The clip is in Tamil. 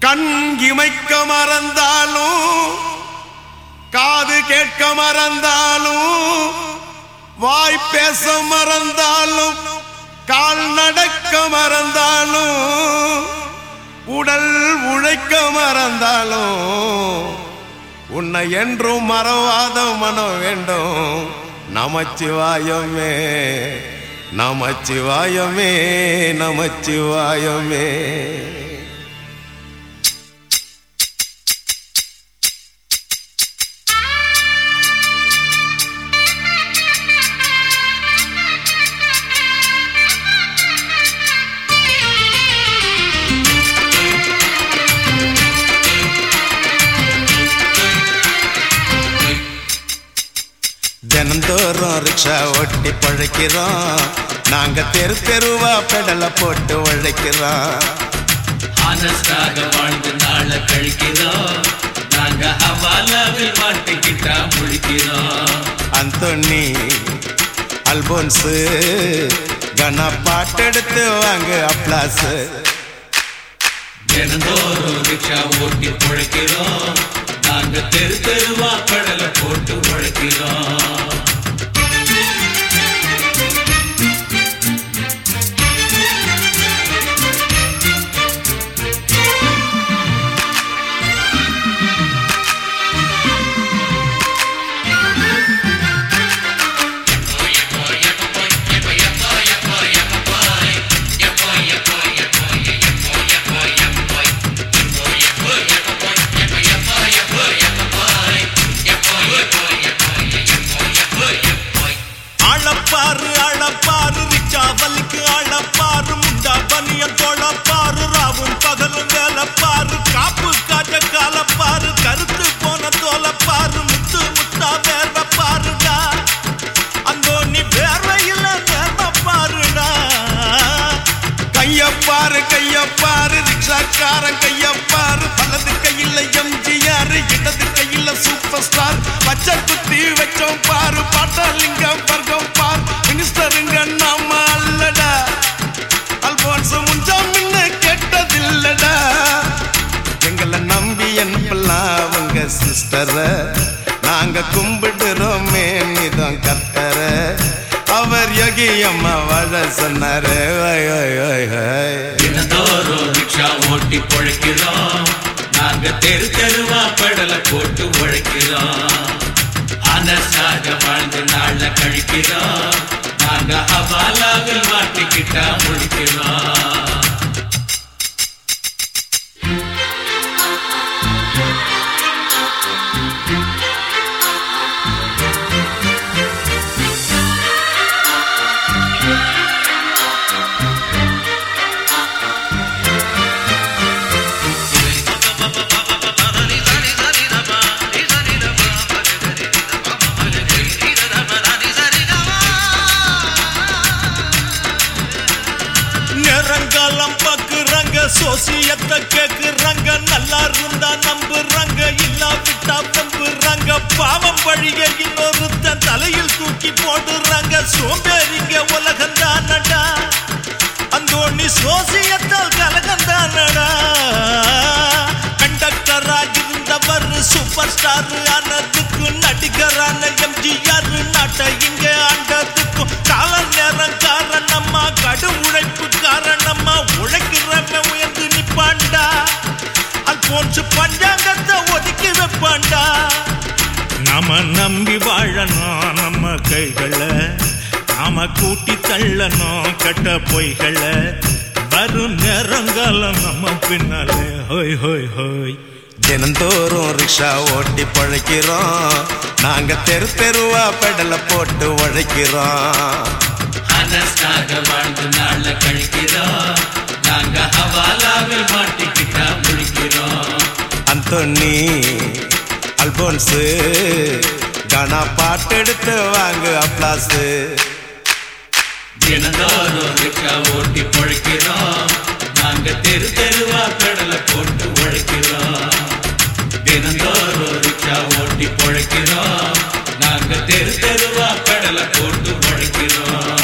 கண் இமைக்க மறந்தாலும் காது கேட்க மறந்தாலும் வாய் பேச மறந்தாலும் கால் நடக்க மறந்தாலும் உடல் உழைக்க மறந்தாலும் உன்னை என்றும் மறவாத மனம் வேண்டும் நமச்சிவாயமே நமச்சிவாயமே நமச்சிவாயமே தினந்தோறும் ரிக்ஷா ஓட்டி பழைக்கிறோம் நாங்க தெரு தெருவா பெடலை போட்டு உழைக்கிறோம் ஆனஸ்டாக வாழ்ந்து நாள கழிக்கிறோம் நாங்க ஹவாலாவில் மாட்டிக்கிட்டா முழிக்கிறோம் அந்தோனி அல்போன்ஸு கன பாட்டெடுத்து வாங்க அப்ளாஸ் தினந்தோறும் ரிக்ஷா ஓட்டி பிழைக்கிறோம் நாங்க தெரு தெருவா கடலை போட்டு உழைக்கிறோம் ஆளப்பாரு ஆளப்பாரு ரிச்சா வலிக்கு ஆளப்பாரு முண்டா பனியன் தோளப்பாரு ராவும் பகலும் வேலப்பாரு காப்பு காஜ காலப்பாரு கருத்து போன தோலப்பாரு முத்து முத்தா வேர்வப்பாருடா அந்தோ நீ வேர்வையில் வேர்வப்பாருடா கையப்பாரு கையப்பாரு ரிக்ஷாக்காரன் கையப்பாரு வலது கையில எம்ஜிஆர் இடது கையில சூப்பர் ஸ்டார் பச்சை குத்தி வச்சோம் பாரு பாட்டாலிங்கம் வர்க்கம் பார் மினிஸ்டருங்க நாம அல்லடா அல்போன்ஸ் முஞ்சா முன்ன கேட்டதில்லடா எங்களை நம்பி என்பெல்லாம் அவங்க சிஸ்டர நாங்க கும்பிடுறோமே நீதான் கத்தர அவர் யோகி அம்மா வாழ சொன்னாரு ஓய், ஓய், ஓய், ஓய். தினந்தோறும் ரிக்ஷா ஓட்டி பிழைக்கிறோம் நாங்க தெரு தெருவா கடலை போட்டு உழைக்கிறோம் ஆனஸ்டாக வாழ்ந்து நாள கழிக்கிறோம் நாங்க ஹவாலாவில் மாட்டிக்கிட்டா முழிக்கிறோம் நேரங்காலம் பாக்குறாங்க சோசியத்தை கேக்குறாங்க நல்லா இருந்தா நம்புறாங்க இல்லாவிட்டா நம்புறாங்க பாவம் வழிய இன்னொருத்தன் தலையில் தூக்கி போடுறாங்க சோம்பேறிங்க உலகம் தானடா அந்தோணி சோசியத்தால் கலகம் தானடா கண்டக்டரா இருந்தவர் சூப்பர் ஸ்டார் ஆனதுக்கு நடிகரான எம்ஜிஆர் நாட்டை இங்க ஆண்டதுக்கும் கால நேரம் காரணமா கடு உழைப்பு காரணமா உழைக்கிறவன் உயர்ந்து நிப்பாண்டா அல்போன்ஸ் பஞ்சாங்கத்தை ஒதுக்கி வைப்பாண்டா நாம நம்பி வாழணும் நம்ம கைகளை நாம கூட்டி தள்ளணும் கட்ட பொய்களை வரும் நேரங்காலம் நம்ம பின்னாலே ஹோய் ஹோய் ஹோய் தினந்தோறும் ரிக்ஷா ஓட்டி பழைக்கிறோம் நாங்க தெரு தெருவா பெடலை போட்டு உழைக்கிறோம் ஆனஸ்டாக வாழ்ந்து நாள கழிக்கிறோம் நாங்க ஹவாலாவில் மாட்டிக்கிட்டா முழிக்கிறோம் அந்தோனி அல்போன்ஸு கனா பாட்டெடுத்து வாங்க அப்ளாஸு தினந்தோறும் ரிக்ஷா ஓட்டி பொழைக்கிறோம் நாங்க தெரு தெருவா கடலை போட்டு உழைக்கிறோம் தினந்தோறும் ரிக்ஷா ஓட்டி பொழைக்கிறோம் நாங்க தெரு தெருவா கடலை போட்டு உழைக்கிறோம்